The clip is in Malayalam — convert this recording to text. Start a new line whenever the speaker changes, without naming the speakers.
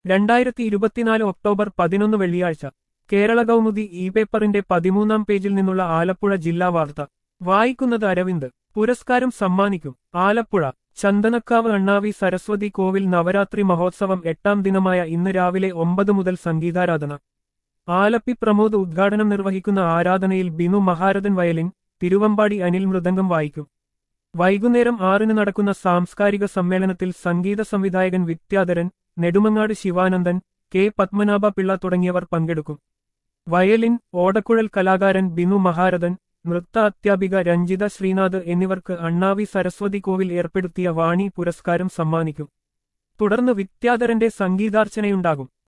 രണ്ടായിരത്തി ഇരുപത്തിനാല് ഒക്ടോബർ പതിനൊന്ന് വെള്ളിയാഴ്ച കേരള കൗമുദി ഇ പേപ്പറിന്റെ പതിമൂന്നാം പേജിൽ നിന്നുള്ള ആലപ്പുഴ ജില്ലാ വാർത്ത വായിക്കുന്നത് അരവിന്ദ് പുരസ്കാരം സമ്മാനിക്കും ആലപ്പുഴ ചന്ദനക്കാവ് അണ്ണാവി സരസ്വതി കോവിൽ നവരാത്രി മഹോത്സവം എട്ടാം ദിനമായ ഇന്ന് രാവിലെ ഒമ്പത് മുതൽ സംഗീതാരാധന ആലപ്പി പ്രമോദ് ഉദ്ഘാടനം നിർവഹിക്കുന്ന ആരാധനയിൽ ബിനു മഹാരഥൻ വയലിൻ തിരുവമ്പാടി അനിൽ മൃദംഗം വായിക്കും വൈകുന്നേരം ആറിന് നടക്കുന്ന സാംസ്കാരിക സമ്മേളനത്തിൽ സംഗീത സംവിധായകൻ വിദ്യാധരൻ നെടുമങ്ങാട് ശിവാനന്ദൻ കെ പത്മനാഭ പിള്ള തുടങ്ങിയവർ പങ്കെടുക്കും വയലിൻ ഓടക്കുഴൽ കലാകാരൻ ബിനു മഹാരഥൻ നൃത്ത അധ്യാപിക രഞ്ജിത ശ്രീനാഥ് എന്നിവർക്ക് അണ്ണാവി സരസ്വതി കോവിൽ ഏർപ്പെടുത്തിയ വാണി പുരസ്കാരം സമ്മാനിക്കും തുടർന്ന് വിദ്യാധരന്റെ സംഗീതാർച്ചനയുണ്ടാകും